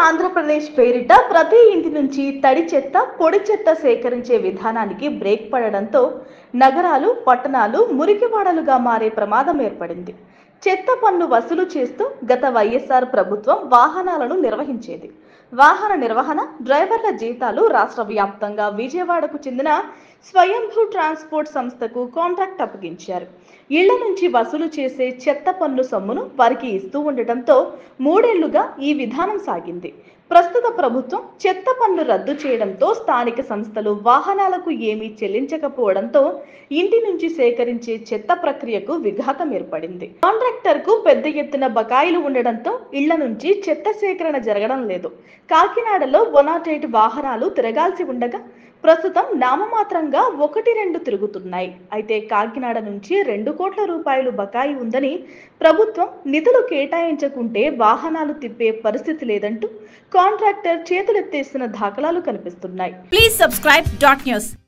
ఆంధ్రప్రదేశ్ పేరిట ప్రతి ఇంటి నుంచి తడి చెత్త పొడి చెత్త సేకరించే విధానానికి బ్రేక్ పడడంతో నగరాలు పట్టణాలు మురికివాడలుగా మారే ప్రమాదం ఏర్పడింది చెత్త పన్ను వసూలు చేస్తూ గత వైఎస్ఆర్ ప్రభుత్వం వాహనాలను నిర్వహించేది వాహన నిర్వహణ డ్రైవర్ల జీతాలు రాష్ట్ర వ్యాప్తంగా విజయవాడకు చెందిన స్వయంభూ ట్రాన్స్పోర్ట్ సంస్థకు కాంట్రాక్ట్ అప్పగించారు ఇళ్ల నుంచి వసూలు చేసే చెత్త పన్ను సొమ్మును వారికి ఇస్తూ ఉండటంతో మూడేళ్లుగా ఈ విధానం సాగింది ప్రస్తుత ప్రభుత్వం చెత్త పన్ను రద్దు చేయడంతో స్థానిక సంస్థలు వాహనాలకు ఏమీ చెల్లించకపోవడంతో ఇంటి నుంచి సేకరించే చెత్త ప్రక్రియకు విఘాతం ఏర్పడింది కాంట్రాక్టర్ కు పెద్ద ఎత్తున బకాయిలు ఉండడంతో ఇళ్ల నుంచి చెత్త సేకరణ జరగడం లేదు కాకినాడలో వన్ వాహనాలు తిరగాల్సి ఉండగా ప్రస్తుతం నామమాత్రంగా ఒకటి రెండు తిరుగుతున్నాయి అయితే కాకినాడ నుంచి రెండు కోట్ల రూపాయలు బకాయి ఉందని ప్రభుత్వం నిధులు కేటాయించకుంటే వాహనాలు తిప్పే పరిస్థితి లేదంటూ కాంట్రాక్టర్ చేతులెత్తేసిన దాఖలాలు కనిపిస్తున్నాయి Please subscribe dot news